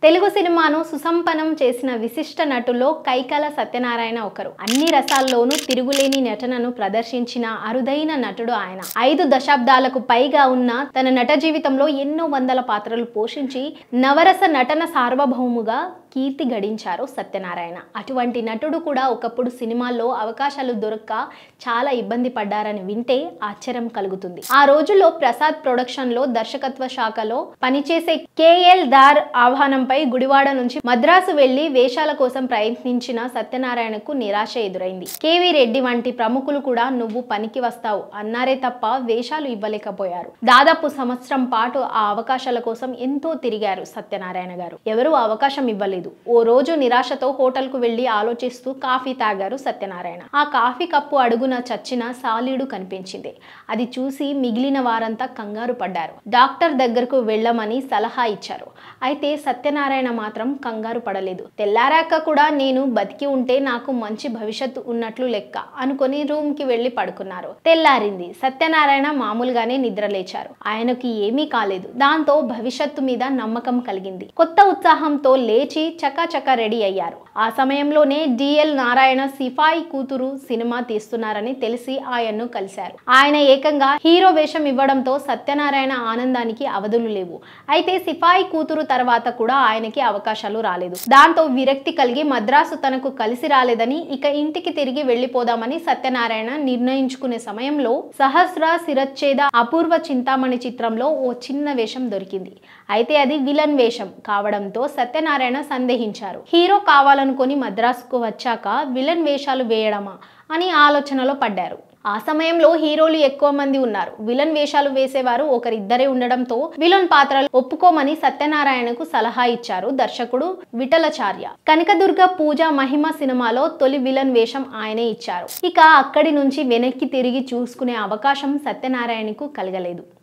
తెలుగు సినిమాను సుసంపన్నం చేసిన విశిష్ట నటుల్లో కైకల సత్యనారాయణ ఒకరు అన్ని రసాల్లోనూ తిరుగులేని నటనను ప్రదర్శించిన అరుదైన నటుడు ఆయన ఐదు దశాబ్దాలకు పైగా ఉన్న తన నట జీవితంలో ఎన్నో వందల పాత్రలు పోషించి నవరస నటన సార్వభౌముగా కీర్తి గడించారు సత్యనారాయణ అటువంటి నటుడు కూడా ఒకప్పుడు సినిమాల్లో అవకాశాలు దొరక్క చాలా ఇబ్బంది పడ్డారని వింటే ఆశ్చర్యం కలుగుతుంది ఆ రోజుల్లో ప్రసాద్ ప్రొడక్షన్ లో దర్శకత్వ శాఖలో పనిచేసే కేఎల్ దార్ ఆహ్వానంపై గుడివాడ నుంచి మద్రాసు వెళ్లి వేషాల కోసం ప్రయత్నించిన సత్యనారాయణకు నిరాశ ఎదురైంది కేవీ రెడ్డి వంటి ప్రముఖులు కూడా నువ్వు పనికి వస్తావు అన్నారే తప్ప వేషాలు ఇవ్వలేకపోయారు దాదాపు సంవత్సరం పాటు ఆ అవకాశాల కోసం ఎంతో తిరిగారు సత్యనారాయణ గారు ఎవరూ అవకాశం ఇవ్వలేదు ఓ రోజు నిరాశతో హోటల్ కు వెళ్లి ఆలోచిస్తూ కాఫీ తాగారు సత్యనారాయణ ఆ కాఫీ కప్పు అడుగున చచ్చిన సాలీడు కనిపించింది అది చూసి మిగిలిన వారంతా కంగారు పడ్డారు డాక్టర్ దగ్గరకు వెళ్ళమని సలహా ఇచ్చారు అయితే సత్యనారాయణ మాత్రం కంగారు పడలేదు తెల్లారాక కూడా నేను బతికి ఉంటే నాకు మంచి భవిష్యత్తు ఉన్నట్లు లెక్క అనుకొని రూమ్ కి వెళ్లి పడుకున్నారు తెల్లారింది సత్యనారాయణ మామూలుగానే నిద్ర లేచారు ఆయనకి ఏమీ కాలేదు దాంతో భవిష్యత్తు మీద నమ్మకం కలిగింది కొత్త ఉత్సాహంతో లేచి చకాచక రెడీ అయ్యారు ఆ సమయంలోనే డిఎల్ నారాయణ సిఫాయి కూతురు సినిమా తీస్తున్నారని తెలిసి ఆయన్ను కలిశారు ఆయన ఏకంగా హీరో వేషం ఇవ్వడంతో సత్యనారాయణ ఆనందానికి అవధులు లేవు అయితే సిఫాయి కూతురు తర్వాత కూడా ఆయనకి అవకాశాలు రాలేదు దాంతో విరక్తి కలిగి మద్రాసు తనకు కలిసి రాలేదని ఇక ఇంటికి తిరిగి వెళ్లిపోదామని సత్యనారాయణ నిర్ణయించుకునే సమయంలో సహస్ర శిరచ్ఛేద అపూర్వ చింతామణి చిత్రంలో ఓ చిన్న వేషం దొరికింది అయితే అది విలన్ వేషం కావడంతో సత్యనారాయణ సందేహించారు హీరో కావాలనుకొని మద్రాసుకు వచ్చాక విలన్ వేషాలు వేయడమా అని ఆలోచనలో పడ్డారు ఆ సమయంలో హీరోలు ఎక్కువ మంది ఉన్నారు విలన్ వేషాలు వేసేవారు ఒకరిద్దరే ఉండడంతో విలన్ పాత్రలు ఒప్పుకోమని సత్యనారాయణకు సలహా ఇచ్చారు దర్శకుడు విఠలచార్య కనకదుర్గ పూజ మహిమ సినిమాలో తొలి విలన్ వేషం ఆయనే ఇచ్చారు ఇక అక్కడి నుంచి వెనక్కి తిరిగి చూసుకునే అవకాశం సత్యనారాయణకు కలగలేదు